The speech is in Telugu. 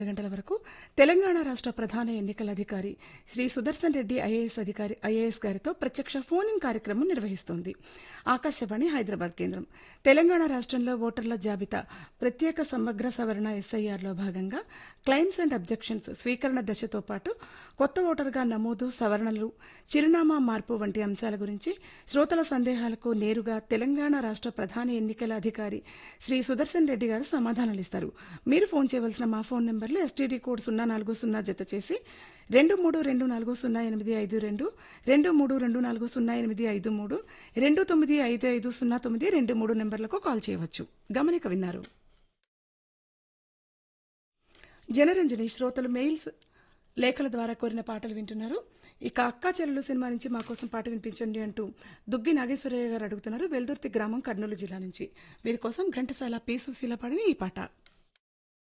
గంటల వరకు తెలంగాణ రాష్ట్ర ప్రధాన ఎన్నికల అధికారి శ్రీ సుదర్శన్ రెడ్డి ఐఏఎస్ అధికారి ఐఏఎస్ గారితో ప్రత్యక్ష ఫోన్ ఇన్ కార్యక్రమం నిర్వహిస్తోంది ఆకాశవాణి హైదరాబాద్ కేంద్రం తెలంగాణ రాష్ట్రంలో ఓటర్ల జాబితా ప్రత్యేక సమగ్ర సవరణ ఎస్ఐఆర్లో భాగంగా క్లైమ్స్ అండ్ అబ్జెక్షన్స్ స్వీకరణ దశతో పాటు కొత్త ఓటర్గా నమోదు సవరణలు చిరునామా మార్పు వంటి అంశాల గురించి శ్రోతల సందేహాలకు నేరుగా తెలంగాణ రాష్ట్ర ప్రధాన ఎన్నికల అధికారి శ్రీ సుదర్శన్ రెడ్డి గారు సమాధానాలు ఇస్తారు మీరు ఫోన్ చేయవలసిన మా ఫోన్ నెంబర్లు ఎస్టీడీ కోడ్ సున్నా నాలుగు సున్నా జత చేసి రెండు మూడు రెండు నాలుగు సున్నా ఎనిమిది ఐదు రెండు రెండు మూడు రెండు నాలుగు సున్నా ఎనిమిది ఐదు మూడు రెండు తొమ్మిది ఐదు ఐదు సున్నా తొమ్మిది రెండు మూడు నెంబర్లకు కాల్ చేయవచ్చు గమనిక విన్నారు జనరంజని శ్రోతలు మెయిల్స్ లేఖల ద్వారా కోరిన పాటలు వింటున్నారు ఇక అక్కా చెల్లెలు సినిమా నుంచి మా కోసం పాట వినిపించండి అంటూ దుగ్గి నాగేశ్వరయ్య గారు అడుగుతున్నారు వెల్దుర్తి గ్రామం కర్నూలు జిల్లా నుంచి వీరి కోసం ఘంటసాల పి సుశీల పాడిన ఈ పాట